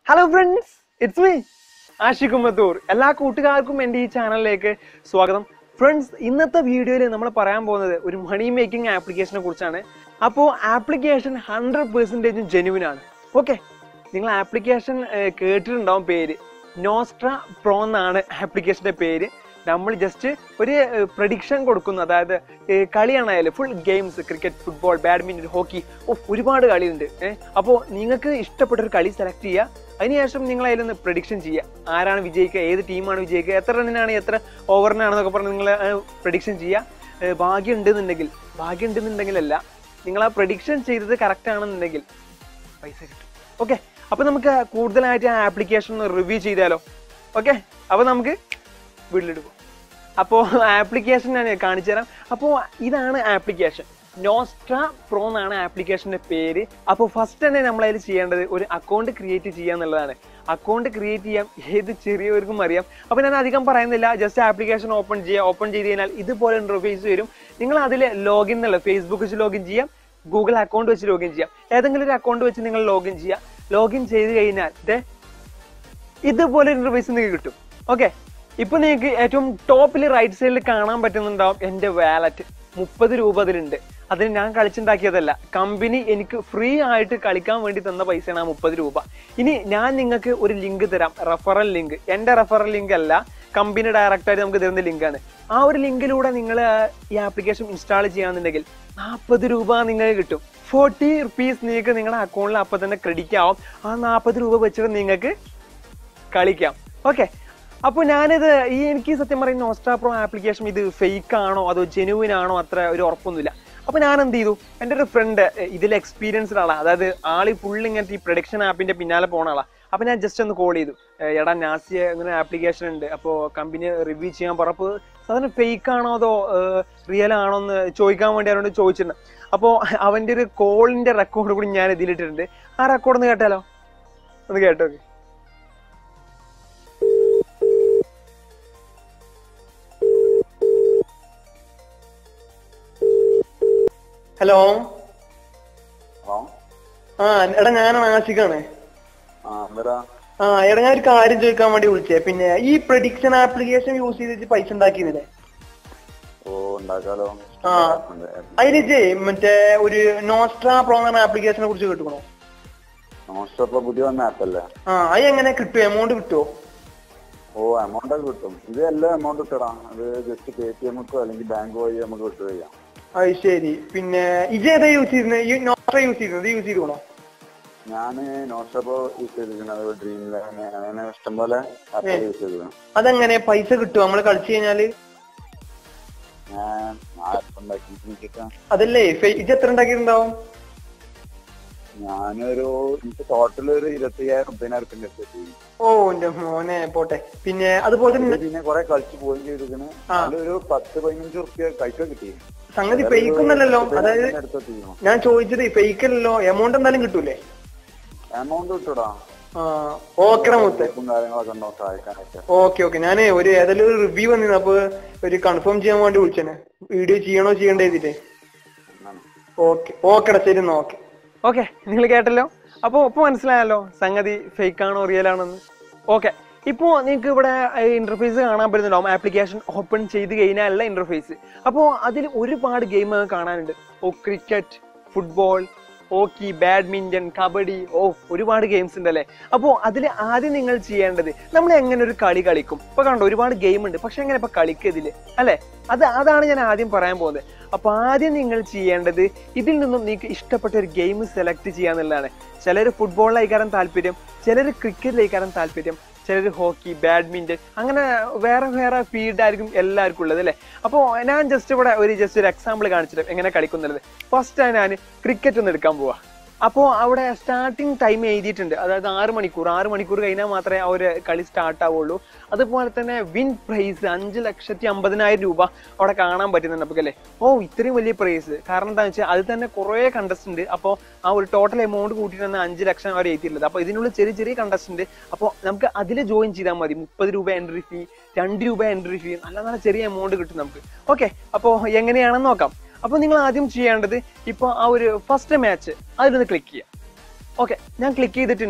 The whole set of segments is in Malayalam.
Hello friends it's me Ashiq Ummathur എല്ലാ കൂട്ടുകാർക്കും എൻ്റെ ഈ ചാനലിലേക്ക് സ്വാഗതം ഫ്രണ്ട്സ് ഇന്നത്തെ വീഡിയോയിൽ നമ്മൾ പറയാൻ പോകുന്നത് ഒരു മണി മേക്കിംഗ് ആപ്ലിക്കേഷനെ കുറിച്ചാണ് അപ്പോൾ ആപ്ലിക്കേഷൻ ഹൺഡ്രഡ് പെർസെൻറ്റേജും ജെനുവിൻ ആണ് ഓക്കെ നിങ്ങൾ ആപ്ലിക്കേഷൻ കേട്ടിട്ടുണ്ടാവും പേര് നോസ്ട്ര പ്രോ എന്നാണ് ആപ്ലിക്കേഷൻ്റെ പേര് നമ്മൾ ജസ്റ്റ് ഒരു പ്രഡിക്ഷൻ കൊടുക്കുന്നു അതായത് ഏഹ് കളിയാണായാലും full games cricket football badminton hockey ഓ ഒരുപാട് കളിയുണ്ട് ഏഹ് അപ്പോൾ നിങ്ങൾക്ക് ഇഷ്ടപ്പെട്ട ഒരു കളി സെലക്ട് ചെയ്യുക അതിനുശേഷം നിങ്ങൾ അതിലൊന്ന് പ്രഡിക്ഷൻ ചെയ്യുക ആരാണ് വിജയിക്കുക ഏത് ടീമാണ് വിജയിക്കുക എത്ര റണ്ണിനാണ് എത്ര ഓവറിനാണെന്നൊക്കെ പറഞ്ഞ് നിങ്ങൾ പ്രഡിക്ഷൻ ചെയ്യുക ഏഹ് ഭാഗ്യം ഉണ്ടെന്നുണ്ടെങ്കിൽ ഭാഗ്യം ഉണ്ടെന്നുണ്ടെങ്കിലല്ല നിങ്ങൾ ആ പ്രഡിക്ഷൻ ചെയ്തത് കറക്റ്റ് ആണെന്നുണ്ടെങ്കിൽ പൈസ കിട്ടും ഓക്കെ അപ്പോൾ നമുക്ക് കൂടുതലായിട്ട് ആ ആപ്ലിക്കേഷൻ ഒന്ന് റിവ്യൂ ചെയ്താലോ ഓക്കെ അപ്പോൾ നമുക്ക് വീട്ടിലിട്ട് പോകും അപ്പോൾ ആപ്ലിക്കേഷൻ ഞാൻ കാണിച്ചു തരാം അപ്പോൾ ഇതാണ് ആപ്ലിക്കേഷൻ നോസ്ട്ര പ്രോ എന്നാണ് ആപ്ലിക്കേഷന്റെ പേര് അപ്പോൾ ഫസ്റ്റ് തന്നെ നമ്മൾ അതിൽ ചെയ്യേണ്ടത് ഒരു അക്കൗണ്ട് ക്രിയേറ്റ് ചെയ്യുക എന്നുള്ളതാണ് അക്കൗണ്ട് ക്രിയേറ്റ് ചെയ്യാം ഏത് ചെറിയവർക്കും അറിയാം അപ്പോൾ ഞാൻ അധികം പറയുന്നില്ല ജസ്റ്റ് ആപ്ലിക്കേഷൻ ഓപ്പൺ ചെയ്യുക ഓപ്പൺ ചെയ്ത് കഴിഞ്ഞാൽ ഇതുപോലെ ഇന്റർഫേസ് വരും നിങ്ങൾ അതിൽ ലോഗിൻ എന്നുള്ള ഫേസ്ബുക്ക് വെച്ച് ലോഗിൻ ചെയ്യാം ഗൂഗിൾ അക്കൗണ്ട് വെച്ച് ലോഗിൻ ചെയ്യാം ഏതെങ്കിലും ഒരു അക്കൗണ്ട് വെച്ച് നിങ്ങൾ ലോഗിൻ ചെയ്യുക ലോഗിൻ ചെയ്ത് കഴിഞ്ഞാൽ ദേ ഇതുപോലെ ഇന്റർഫേസ് നിങ്ങൾക്ക് കിട്ടും ഓക്കെ ഇപ്പൊ നിങ്ങൾക്ക് ഏറ്റവും ടോപ്പിൽ റൈറ്റ് സൈഡിൽ കാണാൻ പറ്റുന്നുണ്ടാവും എന്റെ വാലറ്റ് മുപ്പത് രൂപ അതിലുണ്ട് അതിന് ഞാൻ കളിച്ചുണ്ടാക്കിയതല്ല കമ്പനി എനിക്ക് ഫ്രീ ആയിട്ട് കളിക്കാൻ വേണ്ടി തന്ന പൈസയാണ് ആ മുപ്പത് രൂപ ഇനി ഞാൻ നിങ്ങൾക്ക് ഒരു ലിങ്ക് തരാം റെഫറൽ ലിങ്ക് എന്റെ റെഫറൽ ലിങ്ക് അല്ല കമ്പനി ഡയറക്റ്റ് ആയിട്ട് നമുക്ക് തരുന്ന ലിങ്കാണ് ആ ഒരു ലിങ്കിലൂടെ നിങ്ങൾ ഈ ആപ്ലിക്കേഷൻ ഇൻസ്റ്റാൾ ചെയ്യാന്നുണ്ടെങ്കിൽ നാൽപ്പത് രൂപ നിങ്ങൾക്ക് കിട്ടും ഫോർട്ടി റുപ്പീസ് നിങ്ങൾക്ക് നിങ്ങളുടെ അക്കൗണ്ടിൽ അപ്പൊ തന്നെ ക്രെഡിറ്റ് ആവും ആ നാൽപ്പത് രൂപ വെച്ചിട്ട് നിങ്ങൾക്ക് കളിക്കാം ഓക്കെ അപ്പോൾ ഞാനിത് ഈ എനിക്ക് സത്യം പറയുന്ന നോസ്റ്റാ പ്രോ ആപ്ലിക്കേഷൻ ഇത് ഫേക്ക് ആണോ അതോ ജെനുവിൻ ആണോ അത്ര ഒരു ഉറപ്പൊന്നുമില്ല അപ്പോൾ ഞാൻ എന്ത് ചെയ്തു എൻ്റെ ഒരു ഫ്രണ്ട് ഇതിൽ എക്സ്പീരിയൻസ്ഡ് ആളാ അതായത് ആള് ഫുൾ ഇങ്ങനത്തെ ഈ പ്രൊഡക്ഷൻ ആപ്പിന്റെ പിന്നാലെ പോണ ആളാ അപ്പോൾ ഞാൻ ജസ്റ്റ് ഒന്ന് കോൾ ചെയ്തു ഏ, എടാ നാസിയ ഇങ്ങനെ ആപ്ലിക്കേഷൻ ഉണ്ട് അപ്പോൾ കമ്പനി റിവ്യൂ ചെയ്യാൻ പറഞ്ഞപ്പോൾ സാധാരണ ഫേക്ക് ആണോ അതോ റിയൽ ആണോ എന്ന് ചോദിക്കാൻ വേണ്ടി അവരോട് ചോദിച്ചിട്ടുണ്ട് അപ്പോൾ അവൻ്റെ ഒരു കോളിന്റെ റെക്കോർഡ് കൂടി ഞാൻ ഇതിലിട്ടിട്ടുണ്ട് ആ റെക്കോർഡ് ഒന്ന് കേട്ടാലോ ഒന്ന് കേട്ടോ ഹലോ ആ ആ എടാ ഞാനാണ് ആശിക്കാണ് ആ എന്തരാ ആ എടാ ഞാൻ ഒരു കാര്യം ചോദിക്കാൻ വേണ്ടി വിളിച്ചേ പിന്നെ ഈ പ്രഡിക്ഷൻ ആപ്ലിക്കേഷൻ യൂസ് ചെയ്തിട്ട് പൈസ ഉണ്ടാക്കിയതില്ലേ ഓ ഉണ്ടാക്കാലോ ആ അതിന് ജെ മറ്റേ ഒരു നോസ്ട്ര പ്രോ എന്ന ആപ്ലിക്കേഷനെ കുറിച്ച് കേട്ടുക്കണോ നോസ്റ്റോപ്പ് പുതിയ വന്ന ആപ്പല്ലേ ആ അത് എങ്ങനെ കിട്ടും എമൗണ്ട് കിട്ടുമോ ഓ എമൗണ്ട് ഒക്കെ കിട്ടും ഇത് എല്ലാ എമൗണ്ട് കിട്ടടാ അത് ജസ്റ്റ് പേ ടി എമ്മക്കോ അല്ലെങ്കിൽ ബാങ്ക് വഴി നമുക്ക് കിട്ടുക ചെയ്യാം അത് ശരി പിന്നെ ഇജ് ഏതാ യൂസ് ചെയ്യുന്നത് ഈ നോസ്ട്ര യൂസ് ചെയ്യുന്നത് യൂസ് ചെയ്തുക്കണോ ഞാന് നോസ്റ്റോപ്പ് യൂസ് ചെയ്തിരിക്കുന്നത് ഡ്രീം ലെവൻ അങ്ങനെ ഇഷ്ടംപോലെ ആപ്പ് യൂസ് ചെയ്തിരുന്നു അതെങ്ങനെ പൈസ കിട്ടുമോ നമ്മൾ കളിച്ചു കഴിഞ്ഞാല് ഞാൻ ആപ്പ് ഉണ്ടാക്കി എനിക്കിട്ട് അതല്ലേ ഫെ- ഇജ് എത്ര ഉണ്ടാക്കിയിട്ടുണ്ടാവും ഞാനൊരു എനിക്ക് ടോട്ടൽ ഒരു ഇരുപത്തി അയ്യായിരം മുപ്പതിനായിരം റുപ്യന്റെ അടുത്ത് എത്തി. ഓ എന്റെ മോനെ പോട്ടെ പിന്നെ അതുപോലെ ഇത് തന്നെ പിന്നെ കുറെ കളിച്ച് പോവുകയും ചെയ്തിരിക്കണ് അതിലൊരു പത്ത് പതിനഞ്ച് റുപ്യ കഴിക്കാൻ കിട്ടി സംഗതി ഫേക്ക് ഒന്നല്ലല്ലോ അതായത് അടുത്തെത്തിക്കണം ഞാൻ ചോദിച്ചത് ഫേക്ക് അല്ലല്ലോ എമൗണ്ട് എന്തായാലും കിട്ടൂലേ എമൗണ്ട് കിട്ടൂടാ ആ ഓക്കെ മുത്തേ ഗ്രൂപ്പും കാര്യങ്ങളൊക്കെ ഉണ്ടോ സഹായിക്കാനൊക്കെ ഓക്കെ ഓക്കെ ഞാനേ ഒരു ഏതെങ്കിലും ഒരു റിവ്യൂ വന്നിരുന്നു അപ്പൊ ഒരു കൺഫേം ചെയ്യാൻ വേണ്ടി വിളിച്ചേനെ വീഡിയോ ചെയ്യണോ ചെയ്യണ്ടേ ഇതില്ലേ അങ്ങനെ. ഓക്കെ ഓക്കെടാ ശരി എന്നാ ഓക്കെ ഓക്കെ നിങ്ങൾ കേട്ടല്ലോ അപ്പോൾ ഇപ്പോൾ മനസ്സിലായല്ലോ സംഗതി ഫേക്ക് ആണോ റിയൽ ആണെന്ന് ഓക്കെ ഇപ്പോൾ നിങ്ങൾക്ക് ഇവിടെ ഇന്റർഫേസ് കാണാൻ പറ്റുന്നുണ്ടാവും ആപ്ലിക്കേഷൻ ഓപ്പൺ ചെയ്ത് കഴിഞ്ഞാലുള്ള ഇന്റർഫേസ് അപ്പോൾ അതിൽ ഒരുപാട് ഗെയിം കാണാനുണ്ട് ഓ cricket football hockey badminton kabaddi ഓ ഒരുപാട് ഗെയിംസ് ഉണ്ട് അല്ലേ അപ്പോൾ അതിൽ ആദ്യം നിങ്ങൾ ചെയ്യേണ്ടത് നമ്മൾ എങ്ങനെ ഒരു കളി കളിക്കും ഇപ്പൊ കണ്ടോ ഒരുപാട് ഗെയിം ഉണ്ട് പക്ഷെ എങ്ങനെ ഇപ്പൊ കളിക്കുക ഇതില് അല്ലെ അത് അതാണ് ഞാൻ ആദ്യം പറയാൻ പോകുന്നത് അപ്പൊ ആദ്യം നിങ്ങൾ ചെയ്യേണ്ടത് ഇതിൽ നിന്നും നിങ്ങൾക്ക് ഇഷ്ടപ്പെട്ട ഒരു ഗെയിം സെലക്ട് ചെയ്യാന്നുള്ളതാണ് ചിലർ ഫുട്ബോളിലായിക്കാരം താല്പര്യം ചിലർ ക്രിക്കറ്റിലായിക്കാരം താല്പര്യം ചിലർ ഹോക്കി ബാഡ്മിന്റൺ അങ്ങനെ വേറെ വേറെ ഫീൽഡ് ആയിരിക്കും എല്ലാവർക്കും ഉള്ളത് അല്ലേ അപ്പോൾ ഞാൻ ജസ്റ്റ് ഇവിടെ ഒരു ജസ്റ്റ് ഒരു എക്സാമ്പിൾ കാണിച്ചിട്ട് എങ്ങനെ കളിക്കുന്നുള്ളത് ഫസ്റ്റ് ഞാൻ ക്രിക്കറ്റ് ഒന്ന് എടുക്കാൻ പോവാ അപ്പോൾ അവിടെ സ്റ്റാർട്ടിങ് ടൈം എഴുതിയിട്ടുണ്ട് അതായത് ആറ് മണിക്കൂർ ആറ് മണിക്കൂർ കഴിഞ്ഞാൽ മാത്രമേ ആ ഒരു കളി സ്റ്റാർട്ട് ആവുള്ളൂ അതുപോലെ തന്നെ വിൻ പ്രൈസ് അഞ്ച് ലക്ഷത്തി അമ്പതിനായിരം രൂപ അവിടെ കാണാൻ പറ്റുന്നുണ്ട് നമുക്ക് അല്ലേ ഓ ഇത്രയും വലിയ പ്രൈസ് കാരണം എന്താണെന്ന് വെച്ചാൽ അത് തന്നെ കുറേ കണ്ടസ്റ്റ് ഉണ്ട് അപ്പോൾ ആ ഒരു ടോട്ടൽ എമൗണ്ട് കൂട്ടിയിട്ട് തന്നെ അഞ്ച് ലക്ഷം അവർ എഴുതിയിട്ടുള്ളത് അപ്പോൾ ഇതിനുള്ള ചെറിയ ചെറിയ കണ്ടസ്റ്റ് ഉണ്ട് അപ്പോൾ നമുക്ക് അതിൽ ജോയിൻ ചെയ്താൽ മതി മുപ്പത് രൂപ എൻട്രി ഫീ രണ്ട് രൂപ എൻട്രി ഫീ നല്ല നല്ല ചെറിയ എമൗണ്ട് കിട്ടും നമുക്ക് ഓക്കെ അപ്പോൾ എങ്ങനെയാണെന്ന് നോക്കാം അപ്പോൾ നിങ്ങൾ ആദ്യം ചെയ്യേണ്ടത് ഇപ്പോൾ ആ ഒരു ഫസ്റ്റ് മാച്ച് അതിലൊന്ന് ക്ലിക്ക് ചെയ്യുക ഓക്കെ ഞാൻ ക്ലിക്ക് ചെയ്തിട്ടുണ്ട്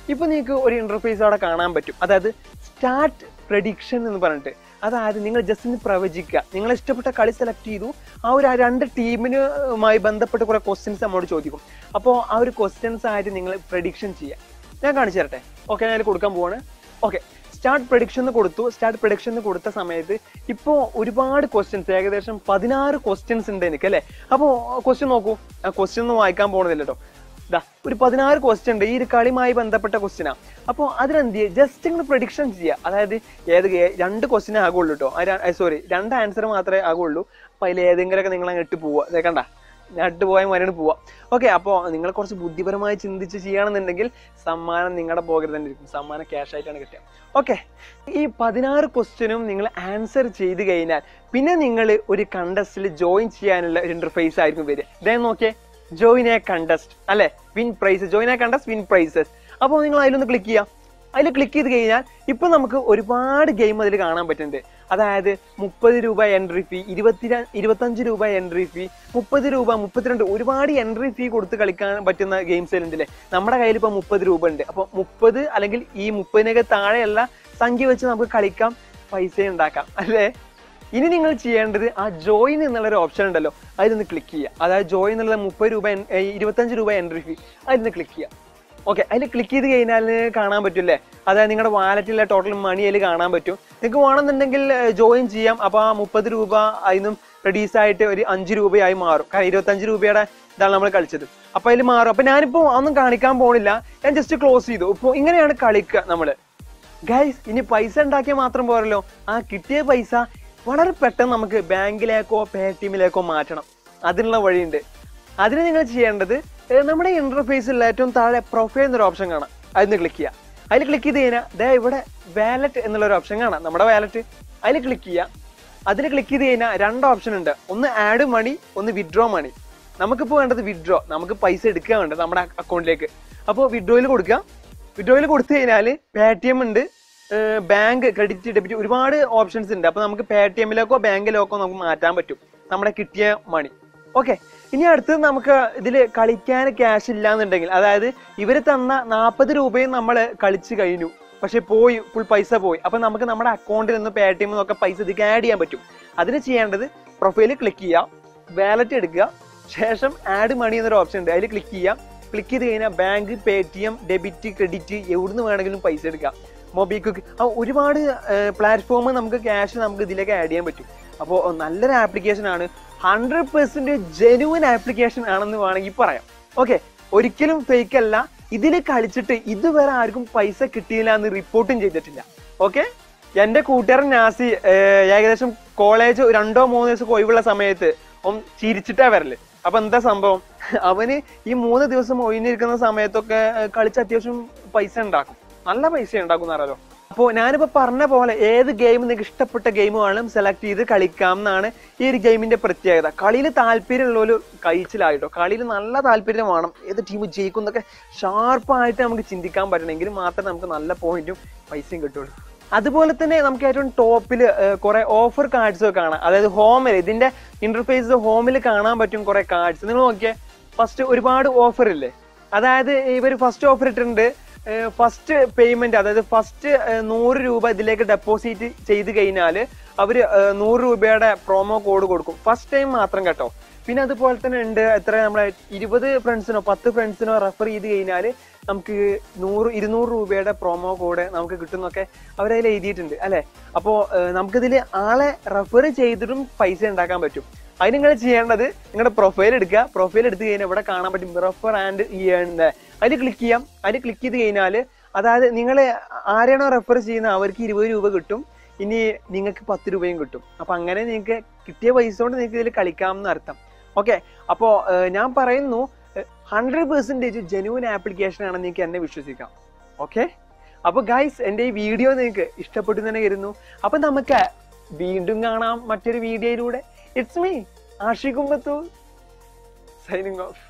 ഇപ്പൊ നിങ്ങൾക്ക് ഒരു ഇന്റർഫേസ് അവിടെ കാണാൻ പറ്റും അതായത് സ്റ്റാർട്ട് പ്രഡിക്ഷൻ എന്ന് പറഞ്ഞിട്ട് അതായത് നിങ്ങൾ ജസ്റ്റ് ഒന്ന് പ്രവചിക്കുക നിങ്ങൾ ഇഷ്ടപ്പെട്ട കളി സെലക്ട് ചെയ്തു ആ ഒരു ആ രണ്ട് ടീമിനുമായി ബന്ധപ്പെട്ട് കുറെ ക്വസ്റ്റ്യൻസ് നമ്മളോട് ചോദിക്കും അപ്പോൾ ആ ഒരു ക്വസ്റ്റ്യൻസ് ആയിട്ട് നിങ്ങൾ പ്രഡിക്ഷൻ ചെയ്യുക ഞാൻ കാണിച്ചു തരട്ടെ ഓക്കെ ഞാൻ അതിൽ കൊടുക്കാൻ പോവാണ് ഓക്കെ സ്റ്റാർട്ട് പ്രഡിക്ഷൻ എന്ന് കൊടുത്തു സ്റ്റാർട്ട് പ്രഡിക്ഷൻ എന്ന് കൊടുത്ത സമയത്ത് ഇപ്പോൾ ഒരുപാട് ക്വസ്റ്റ്യൻസ് ഏകദേശം പതിനാറ് ക്വസ്റ്റ്യൻസ് ഉണ്ട് എനിക്ക് അല്ലേ അപ്പോൾ ക്വസ്റ്റ്യൻ നോക്കൂ ആ ക്വസ്റ്റ്യൻ ഒന്നും വായിക്കാൻ പോകുന്നില്ല കേട്ടോ ദാ ഒരു പതിനാറ് ക്വസ്റ്റ്യൻ ഉണ്ട് ഈ ഒരു കളിയുമായി ബന്ധപ്പെട്ട ക്വസ്റ്റ്യനാ അപ്പോൾ അതിനെന്ത് ചെയ്യുക ജസ്റ്റ് ഇങ്ങനെ പ്രഡിക്ഷൻ ചെയ്യുക അതായത് ഏത് ഗെ- രണ്ട് ക്വസ്റ്റ്യൻ ആകുള്ളൂ കേട്ടോ സോറി രണ്ട് ആൻസർ മാത്രമേ ആകുള്ളൂ അപ്പോൾ അതിൽ ഏതെങ്കിലുമൊക്കെ നിങ്ങൾ അങ്ങ് ഇട്ട് പോവുക ഇതേ കണ്ട നട്ട് പോയ മരണം പോവാ ഓക്കെ അപ്പോൾ നിങ്ങൾ കുറച്ച് ബുദ്ധിപരമായി ചിന്തിച്ച് ചെയ്യുകയാണെന്നുണ്ടെങ്കിൽ സമ്മാനം നിങ്ങളുടെ പോകരുത് തന്നെ ഇരിക്കും സമ്മാനം ക്യാഷ് ആയിട്ടാണ് കിട്ടുക ഓക്കെ ഈ പതിനാറ് ക്വസ്റ്റ്യനും നിങ്ങൾ ആൻസർ ചെയ്ത് കഴിഞ്ഞാൽ പിന്നെ നിങ്ങൾ ഒരു കണ്ടസ്റ്റിൽ ജോയിൻ ചെയ്യാനുള്ള ഒരു ഇന്റർഫേസ് ആയിരിക്കും വരിക ഇതേ നോക്കിയേ ജോയിൻ എ കണ്ടസ്റ്റ് അല്ലെ win prizes join a contest win prizes അപ്പോൾ നിങ്ങൾ അതിലൊന്ന് ക്ലിക്ക് ചെയ്യാം അതിൽ ക്ലിക്ക് ചെയ്ത് കഴിഞ്ഞാൽ ഇപ്പൊ നമുക്ക് ഒരുപാട് ഗെയിം അതിൽ കാണാൻ പറ്റുന്നുണ്ട് അതായത് മുപ്പത് രൂപ എൻട്രി ഫീ ഇരുപത്തി ഇരുപത്തഞ്ച് രൂപ എൻട്രി ഫീ മുപ്പത് രൂപ മുപ്പത്തിരണ്ട് ഒരുപാട് എൻട്രി ഫീ കൊടുത്ത് കളിക്കാൻ പറ്റുന്ന ഗെയിംസ് ഉണ്ടല്ലേ നമ്മുടെ കയ്യിൽ ഇപ്പൊ മുപ്പത് രൂപ ഉണ്ട് അപ്പൊ മുപ്പത് അല്ലെങ്കിൽ ഈ മുപ്പതിനൊക്കെ താഴെയുള്ള സംഖ്യ വെച്ച് നമുക്ക് കളിക്കാം പൈസ ഉണ്ടാക്കാം അല്ലേ ഇനി നിങ്ങൾ ചെയ്യേണ്ടത് ആ ജോയിൻ എന്നുള്ള ഒരു ഓപ്ഷൻ ഉണ്ടല്ലോ അതിലൊന്ന് ക്ലിക്ക് ചെയ്യുക അതായത് ജോയിൻ എന്നുള്ളത് മുപ്പത് രൂപ en- ഏ, ഇരുപത്തഞ്ച് രൂപ എൻട്രി ഫീ അതിലൊന്ന് ക്ലിക്ക് ചെയ്യുക ഓക്കെ അതിൽ ക്ലിക്ക് ചെയ്ത് കഴിഞ്ഞാൽ കാണാൻ പറ്റൂല്ലേ അതായത് നിങ്ങളുടെ വാലറ്റിലെ ടോട്ടൽ മണി അതിൽ കാണാൻ പറ്റും നിങ്ങൾക്ക് വേണമെന്നുണ്ടെങ്കിൽ ജോയിൻ ചെയ്യാം അപ്പോൾ ആ മുപ്പത് രൂപ അതിനും റെഡ്യൂസ് ആയിട്ട് ഒരു അഞ്ച് രൂപയായി മാറും കാരണം ഇരുപത്തഞ്ച് രൂപയുടെ ഇതാണ് നമ്മൾ കളിച്ചത് അപ്പൊ അതിൽ മാറും അപ്പൊ ഞാനിപ്പോ ഒന്നും കാണിക്കാൻ പോണില്ല ഞാൻ ജസ്റ്റ് ക്ലോസ് ചെയ്തു ഇപ്പോൾ ഇങ്ങനെയാണ് കളിക്കുക നമ്മള് ഗൈസ് ഇനി പൈസ ഉണ്ടാക്കിയാൽ മാത്രം പോരല്ലോ ആ കിട്ടിയ പൈസ വളരെ പെട്ടെന്ന് നമുക്ക് ബാങ്കിലേക്കോ പേ ടിഎമ്മിലേക്കോ മാറ്റണം അതിനുള്ള വഴിയുണ്ട് അതിന് നിങ്ങൾ ചെയ്യേണ്ടത് ഏർ നമ്മുടെ ഇന്റർഫേസിൽ ഏറ്റവും താഴെ പ്രൊഫൈൽ എന്നൊരു ഓപ്ഷൻ കാണാം അതിന് ക്ലിക്ക് ചെയ്യുക അതിൽ ക്ലിക്ക് ചെയ്ത് കഴിഞ്ഞാൽ ദേ ഇവിടെ വാലറ്റ് എന്നുള്ള ഒരു ഓപ്ഷൻ കാണാം നമ്മുടെ വാലറ്റ് അതിൽ ക്ലിക്ക് ചെയ്യുക അതിൽ ക്ലിക്ക് ചെയ്ത് കഴിഞ്ഞാൽ രണ്ട് ഓപ്ഷൻ ഉണ്ട് ഒന്ന് ആഡ് മണി ഒന്ന് വിഡ്രോ മണി നമുക്കിപ്പോൾ വേണ്ടത് വിഡ്രോ നമുക്ക് പൈസ എടുക്കുക വേണ്ടത് നമ്മുടെ അക്കൗണ്ടിലേക്ക് അപ്പോൾ വിഡ്രോയിൽ കൊടുക്കുക വിഡ്രോയിൽ കൊടുത്തു കഴിഞ്ഞാൽ പേ ടി എം ഉണ്ട് ബാങ്ക് ക്രെഡിറ്റ് ഡെബിറ്റ് ഒരുപാട് ഓപ്ഷൻസ് ഉണ്ട് അപ്പോൾ നമുക്ക് പേ ടി എമ്മിലേക്കോ ബാങ്കിലേക്കോ നമുക്ക് മാറ്റാൻ പറ്റും നമ്മുടെ കിട്ടിയ മണി ഓക്കെ ഇനി അടുത്തത് നമുക്ക് ഇതിൽ കളിക്കാൻ ക്യാഷ് ഇല്ല എന്നുണ്ടെങ്കിൽ അതായത് ഇവർ തന്ന നാൽപ്പത് രൂപയും നമ്മൾ കളിച്ച് കഴിഞ്ഞു പക്ഷെ പോയി ഫുൾ പൈസ പോയി അപ്പൊ നമുക്ക് നമ്മുടെ അക്കൗണ്ടിൽ നിന്ന് പേ ടി എമ്മിൽ നിന്നൊക്കെ പൈസ ഇതിലേക്ക് ആഡ് ചെയ്യാൻ പറ്റും അതിന് ചെയ്യേണ്ടത് പ്രൊഫൈലിൽ ക്ലിക്ക് ചെയ്യുക വാലറ്റ് എടുക്കുക ശേഷം ആഡ് മണി എന്നൊരു ഓപ്ഷൻ ഉണ്ട് അതിൽ ക്ലിക്ക് ചെയ്യാം ക്ലിക്ക് ചെയ്ത് കഴിഞ്ഞാൽ bank Paytm debit credit എവിടുന്ന് വേണമെങ്കിലും പൈസ എടുക്കാം മൊബിക്വിക്ക് ആ ഒരുപാട് പ്ലാറ്റ്ഫോം നമുക്ക് ക്യാഷ് നമുക്ക് ഇതിലേക്ക് ആഡ് ചെയ്യാൻ പറ്റും അപ്പോൾ നല്ലൊരു ആപ്ലിക്കേഷൻ ആണ് ഹൺഡ്രഡ് പെർസെന്റ് ജെനുവൻ ആപ്ലിക്കേഷൻ ആണെന്ന് വേണമെങ്കിൽ പറയാം ഓക്കെ ഒരിക്കലും ഫേക്ക് അല്ല ഇതിൽ കളിച്ചിട്ട് ഇതുവരെ ആർക്കും പൈസ കിട്ടിയില്ല എന്ന് റിപ്പോർട്ടും ചെയ്തിട്ടില്ല ഓക്കെ എന്റെ കൂട്ടുകാരൻ നാസി ഏർ, ഏകദേശം കോളേജ് രണ്ടോ മൂന്നോ ദിവസം ഒഴിവുള്ള സമയത്ത് ഓൻ ചിരിച്ചിട്ടാ വരല് അപ്പൊ എന്താ സംഭവം അവന് ഈ മൂന്ന് ദിവസം ഒഴിഞ്ഞിരിക്കുന്ന സമയത്തൊക്കെ ഏർ, കളിച്ച് അത്യാവശ്യം പൈസ ഉണ്ടാക്കും നല്ല പൈസ ഉണ്ടാക്കും എന്നറിയാലോ അപ്പോൾ ഞാനിപ്പോ പറഞ്ഞ പോലെ ഏത് ഗെയിം നിങ്ങൾക്ക് ഇഷ്ടപ്പെട്ട ഗെയിം വേണം സെലക്ട് ചെയ്ത് കളിക്കാം എന്നാണ് ഈ ഒരു ഗെയിമിന്റെ പ്രത്യേകത കളിയിൽ താല്പര്യമുള്ളൊരു കഴിച്ചിലായിട്ടോ കളിയിൽ നല്ല താല്പര്യം വേണം ഏത് ടീം ജയിക്കും എന്നൊക്കെ ഷാർപ്പായിട്ട് നമുക്ക് ചിന്തിക്കാൻ പറ്റണമെങ്കിൽ മാത്രമേ നമുക്ക് നല്ല പോയിന്റും പൈസയും കിട്ടുള്ളൂ അതുപോലെ തന്നെ നമുക്ക് ഏറ്റവും ടോപ്പിൽ കുറെ ഓഫർ കാർഡ്സ് ഒക്കെ കാണാം അതായത് ഹോമിൽ ഇതിന്റെ ഇന്റർഫേസ് ഹോമിൽ കാണാൻ പറ്റും കുറെ കാർഡ്സ് നിങ്ങൾ നോക്കിയേ ഫസ്റ്റ് ഒരുപാട് ഓഫർ ഇല്ലേ അതായത് ഇവർ ഫസ്റ്റ് ഓഫർ ഇട്ടിട്ടുണ്ട് ഫസ്റ്റ് പേയ്മെന്റ് അതായത് ഫസ്റ്റ് നൂറ് രൂപ ഇതിലേക്ക് ഡെപ്പോസിറ്റ് ചെയ്ത് കഴിഞ്ഞാൽ അവർ നൂറ് രൂപയുടെ പ്രൊമോ കോഡ് കൊടുക്കും ഫസ്റ്റ് ടൈം മാത്രം കേട്ടോ പിന്നെ അതുപോലെ തന്നെ ഉണ്ട് എത്ര നമ്മളെ ഇരുപത് ഫ്രണ്ട്സിനോ പത്ത് ഫ്രണ്ട്സിനോ റെഫർ ചെയ്ത് കഴിഞ്ഞാൽ നമുക്ക് നൂറ് ഇരുന്നൂറ് രൂപയുടെ പ്രൊമോ കോഡ് നമുക്ക് കിട്ടുന്നൊക്കെ അവരതിൽ എഴുതിയിട്ടുണ്ട് അല്ലെ അപ്പോൾ നമുക്കിതിൽ ആളെ റെഫർ ചെയ്തിട്ടും പൈസ ഉണ്ടാക്കാൻ പറ്റും അതിന് നിങ്ങൾ ചെയ്യേണ്ടത് നിങ്ങളുടെ പ്രൊഫൈൽ എടുക്കുക പ്രൊഫൈൽ എടുത്തു കഴിഞ്ഞാൽ ഇവിടെ കാണാൻ പറ്റും റെഫർ ആൻഡ് ചെയ്യേണ്ട അതിൽ ക്ലിക്ക് ചെയ്യാം അതിൽ ക്ലിക്ക് ചെയ്ത് കഴിഞ്ഞാൽ അതായത് നിങ്ങൾ ആരെയാണോ റെഫർ ചെയ്യുന്നത് അവർക്ക് ഇരുപത് രൂപ കിട്ടും ഇനി നിങ്ങൾക്ക് പത്ത് രൂപയും കിട്ടും അപ്പൊ അങ്ങനെ നിങ്ങൾക്ക് കിട്ടിയ പൈസ കൊണ്ട് നിങ്ങൾക്ക് ഇതിൽ കളിക്കാം എന്ന് അർത്ഥം ഓക്കെ അപ്പോൾ ഞാൻ പറയുന്നു ഹൺഡ്രഡ് പെർസെൻറ്റേജ് ജെനുവൻ ആപ്ലിക്കേഷൻ ആണെന്ന് നിങ്ങൾക്ക് എന്നെ വിശ്വസിക്കാം ഓക്കെ അപ്പോൾ ഗൈസ് എൻ്റെ ഈ വീഡിയോ നിങ്ങൾക്ക് ഇഷ്ടപ്പെട്ടു എന്ന് തന്നെ കരുതുന്നു അപ്പൊ നമുക്ക് വീണ്ടും കാണാം മറ്റൊരു വീഡിയോയിലൂടെ it's me Ashiq Ummathur signing of